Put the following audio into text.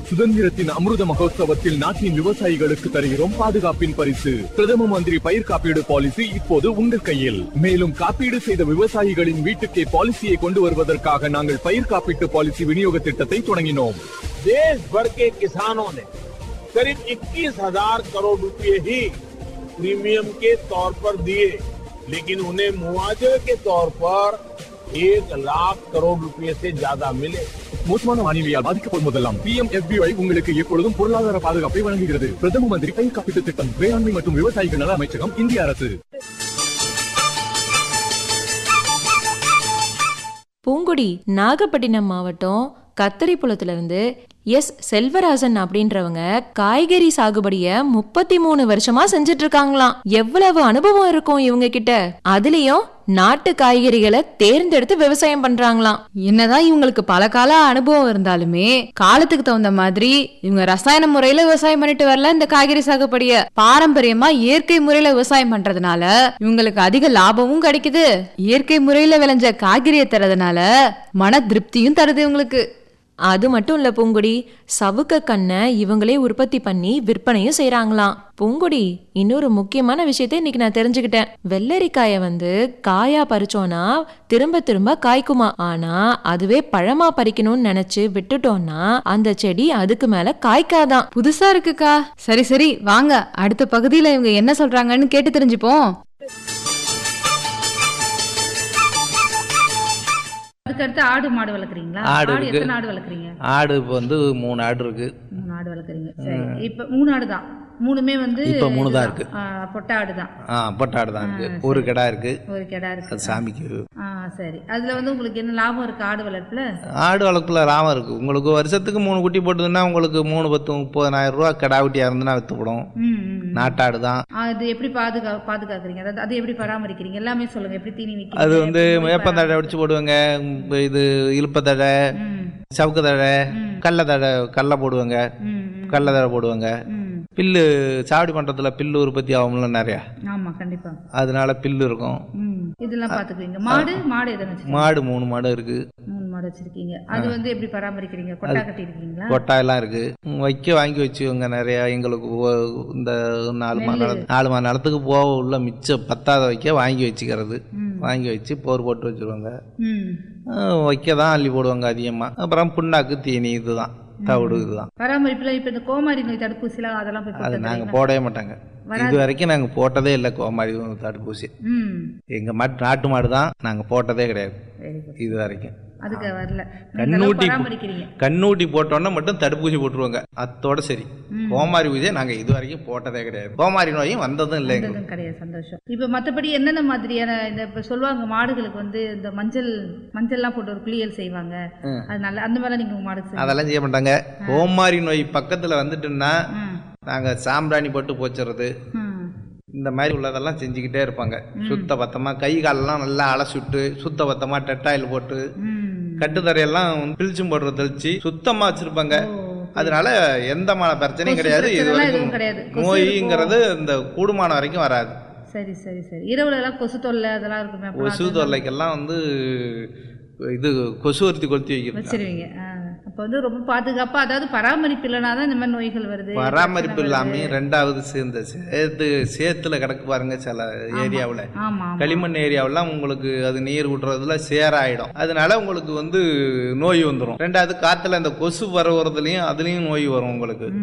சுதந்திரத்தின் அமிர்த மகோத்சவத்தில் நாட்டின் விவசாயிகளுக்கு தருகிறோம் பாதுகாப்பின் பரிசு பிரதம மந்திரி பயிர் காப்பீடு பாலிசி இப்போது உங்கள் கையில் மேலும் காப்பீடு செய்த விவசாயிகளின் வீட்டுக்கே பாலிசியை கொண்டு வருவதற்காக நாங்கள் பயிர் காப்பீட்டு பாலிசி விநியோக திட்டத்தை தொடங்கினோம் देश भर के किसानों ने करीब 21,000 करोड़ रुपए ही प्रीमियम के तौर पर दिए लेकिन उन्हें मुआवजे के तौर पर एक लाख करोड़ रुपए से ज्यादा मिले மோசமான வானிலையால் பாதிக்கப்படும் போதெல்லாம் பிஎம் எஸ்பிஐ உங்களுக்கு எப்பொழுதும் பொருளாதார பாதுகாப்பை வழங்குகிறது பிரதம மந்திரி பயிர் காப்பீட்டு திட்டம் வேளாண்மை மற்றும் விவசாயிகள் நல அமைச்சகம் இந்திய அரசு பூங்குடி நாகப்பட்டினம் மாவட்டம் கத்தரிப்புலத்துல இருந்து எஸ் செல்வராஜன் அப்படின்றவங்க காய்கறி சாகுபடிய முப்பத்தி மூணு வருஷமா செஞ்சுட்டு இருக்காங்களாம் எவ்வளவு அனுபவம் இருக்கும் இவங்க கிட்ட அதுலயும் நாட்டு காய்கறிகளை தேர்ந்தெடுத்து விவசாயம் பண்றாங்களாம் என்னதான் இவங்களுக்கு பல கால அனுபவம் இருந்தாலுமே காலத்துக்கு தகுந்த மாதிரி இவங்க ரசாயன முறையில விவசாயம் பண்ணிட்டு வரல இந்த காய்கறி சாகுபடிய பாரம்பரியமா இயற்கை முறையில விவசாயம் பண்றதுனால இவங்களுக்கு அதிக லாபமும் கிடைக்குது இயற்கை முறையில விளைஞ்ச காய்கறியை தரதுனால மன திருப்தியும் தருது இவங்களுக்கு அது மட்டும் இல்ல பூங்குடி சவுக்க கண்ணை இவங்களே உற்பத்தி பண்ணி விற்பனையும் செய்றாங்களாம் பூங்குடி இன்னொரு முக்கியமான விஷயத்தை இன்னைக்கு நான் தெரிஞ்சுக்கிட்டேன் வெள்ளரிக்காய வந்து காயா பறிச்சோன்னா திரும்ப திரும்ப காய்க்குமா ஆனா அதுவே பழமா பறிக்கணும்னு நினைச்சு விட்டுட்டோம்னா அந்த செடி அதுக்கு மேல காய்க்காதான் புதுசா இருக்குக்கா சரி சரி வாங்க அடுத்த பகுதியில இவங்க என்ன சொல்றாங்கன்னு கேட்டு தெரிஞ்சுப்போம் அதுக்கடுத்து ஆடு மாடு வளர்க்குறீங்களா ஆடு ஆடு இருக்கு. எத்தனை ஆடு வளர்க்குறீங்க ஆடு இப்போ வந்து மூணு ஆடு இருக்கு மூணு ஆடு வளர்க்குறீங்க சரி இப்போ மூணு ஆடு தான் மூணுமே வந்து இப்ப மூணு தான் இருக்கு. ஆ, பொட்டை ஆடு தான் ஆ பொட்டாடு தான் இருக்கு ஒரு கிடா இருக்கு ஒரு கிடா இருக்கு அது சாமிக்கு ஆ சரி அதுல வந்து உங்களுக்கு என்ன லாபம் இருக்கு ஆடு வளர்ப்புல ஆடு வளர்ப்புல லாபம் இருக்கு உங்களுக்கு வருஷத்துக்கு மூணு குட்டி போட்டுதுன்னா உங்களுக்கு மூணு பத்து முப்பதனாயிரம் ரூபா கிடா குட்டியா இருந்துன்னா வித்துப்படும் ம் ம். நாட்டாடு தான் அது எப்படி பாதுகா பாதுகாக்கிறீங்க அதாவது அதை எப்படி பராமரிக்கிறீங்க எல்லாமே சொல்லுங்க எப்படி தீனி வைக்கிறீங்க அது வந்து எப்படி வேப்பந்தழை அடிச்சு போடுவாங்க இப்ப இது இழுப்பத்தழை ம் சவுக்கு தழை ம். கடல தழை கடல போடுவாங்க ம் ம், கடல தழை போடுவாங்க ம் பில்லு சாவடி பண்றதுல பில்லு உற்பத்தி ஆகும்ல நிறையா ஆமா கண்டிப்பா அதனால பில்லு இருக்கும் ம் இதெல்லாம் பாத்துக்குவீங்க மாடு மாடு எதனா வச்சிருக்கீங்க மாடு மூணு மாடு இருக்கு மூணு மாடு வச்சிருக்கீங்க அது வந்து எப்படி பராமரிக்கிறீங்க கொட்டா கட்டி இருக்கீங்களா கொட்டா எல்லாம் இருக்கு ம், வைக்க வாங்கி வச்சுக்கோங்க நிறைய எங்களுக்கு ஒ- இந்த நாலு மா நில நாலு மா நிலத்துக்கு போக உள்ள மிச்சம் பத்தாத வைக்க வாங்கி வச்சுக்கிறது ம். வாங்கி வச்சு போர் போட்டு வச்சிருவாங்க ம் அஹ், வைக்க தான் அள்ளி போடுவாங்க அதிகமாக அப்புறம் புண்ணாக்கு தீனி இதுதான் தவிடு இதுதான் பராமரிப்புல இப்ப இந்த கோமாரி நோய் தடுப்பூசிலாம் அதெல்லாம் போய் அது போட்டு நாங்கள் போடவே மாட்டாங்க இது வரைக்கும் நாங்கள் போட்டதே இல்லை கோமாரி தடுப்பூசி ம் எங்கள் மாட்டு நாட்டு மாடு தான் நாங்கள் போட்டதே கிடையாது வெரி குட் இது வரைக்கும் அதுக்கு வரல நீங்க கண்ணூட்டி அளவு போ- பராமரிக்கிறீங்க கண்ணூட்டி போட்டோன்னா மட்டும் தடுப்பூசி போட்டுருவாங்க அத்தோட சரி கோமாரி ஊசியை நாங்கள் இது வரைக்கும் போட்டதே கிடையாது கோமாரி நோயும் வந்ததும் இல்லை எங்களுக்கு வந்ததும் கிடையாது சந்தோஷம் இப்ப மத்தபடி என்னென்ன மாதிரியான இந்த இப்ப சொல்லுவாங்க மாடுகளுக்கு வந்து இந்த மஞ்சள் மஞ்சள்லாம் போட்டு ஒரு குளியல் செய்வாங்க அது நல்ல அந்த மாதிரிலாம் நீங்க உங்க மாடுக்கு செய்வீங்க? அதெல்லாம் செய்ய மாட்டாங்க கோமாரி நோய் பக்கத்தில் வந்துட்டுன்னா ம் நாங்கள் சாம்பிராணி போட்டு போச்சுறது ம் இந்த மாதிரி உள்ளதெல்லாம் செஞ்சுக்கிட்டே இருப்பாங்க சுத்த பத்தமாக கை காலெல்லாம் நல்லா அலசிவிட்டு சுத்த பத்தமாக டெட்டாயில் போட்டு ம் கட்டுத்தரையெல்லாம் பிழிச்சும் போடுற தெளிச்சு சுத்தமாக வச்சுருப்பாங்க அதனால எந்த மான பிரச்சனையும் கொசு கிடையாது இது பிரச்சனைலாம் வரைக்கும் எதுவும் கிடையாது. கொசு நோய்ங்கிறது இந்த கூடுமானம் வரைக்கும் வராது சரி சரி சரி இரவுல எல்லாம் கொசு தொல்லை அதெல்லாம் இருக்குமே அப்பலாம் கொசு அது- தொல்லைக்கெல்லாம் வந்து இது கொசுவர்த்தி கொளுத்தி வைக்கிறது வச்சிருவீங்க ஆ. அப்ப வந்து ரொம்ப பாதுகாப்பா அதாவது பராமரிப்பு இல்லைனா தான் இந்த மாதிரி நோய்கள் வருது பராமரிப்பு பிரச்சனை இல்லாம வருது. ரெண்டாவது சேர்ந்த சேத்து சேத்துல கிடக்கு பாருங்க சில ஏரியாவுல ஆமா ஆமா. களிமண் ஏரியாவெல்லாம் உங்களுக்கு அது நீர் விட்டுறதுல சேராயிடும் அதனால உங்களுக்கு வந்து நோய் வந்துடும் ரெண்டாவது காத்துல அந்த கொசு வரவுறதுலயும் அதுலயும் நோய் வரும் உங்களுக்கு